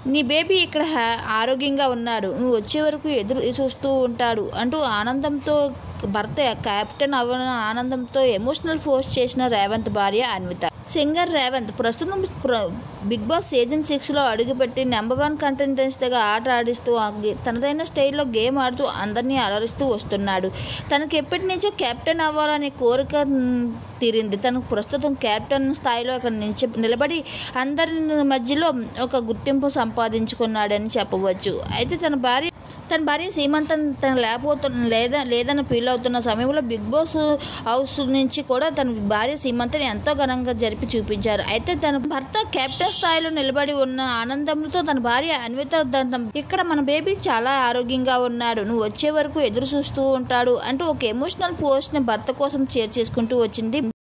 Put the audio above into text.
నీ బేబీ ఇక్కడ హ్యా- ఆరోగ్యంగా ఉన్నాడు నువ్వు వచ్చే వరకు ఎదురు చూస్తూ ఉంటాడు అంటూ ఆనందంతో భర్త కెప్టెన్ అవ్వన ఆనందంతో ఎమోషనల్ పోస్ట్ చేసిన రేవంత్ భార్య అన్విత సింగర్ రేవంత్ ప్రస్తుతం ప్ర- బిగ్ బాస్ సీజన్ సిక్స్లో అడుగుపెట్టి నెంబర్ వన్ కంటెంటెంట్స్గా ఆట ఆడిస్తూ ఆ గే- తనదైన స్టైల్లో గేమ్ ఆడుతూ అందరినీ అలరిస్తూ వస్తున్నాడు తనకి ఎప్పటి నుంచో కెప్టెన్ అవ్వాలనే కోరిక మ్, తీరింది తను ప్రస్తుతం కెప్టెన్ స్థాయిలో అక్కడ నిలిచి నిలబడి అందరి మధ్యలో ఒక గుర్తింపు సంపాదించుకున్నాడని చెప్పవచ్చు అయితే తన భార్య తన భార్య సీమంతం తను లేకపోతున్న లేదా లేదని ఫీల్ అవుతున్న సమయంలో బిగ్ బాస్ హౌస్ నుంచి కూడా తన భార్య సీమంతని ఎంతో ఘనంగా జరిపి చూపించారు అయితే తన భర్త కెప్టెన్ స్థాయిలో నిలబడి ఉన్న ఆనందంతో తన భార్య అన్విత దంతం ఇక్కడ మన బేబీ చాలా ఆరోగ్యంగా ఉన్నాడు నువ్వు వచ్చే వరకు ఎదురు చూస్తూ ఉంటాడు అంటూ ఒక ఎమోషనల్ పోస్ట్ని భర్త కోసం షేర్ చేసుకుంటూ వచ్చింది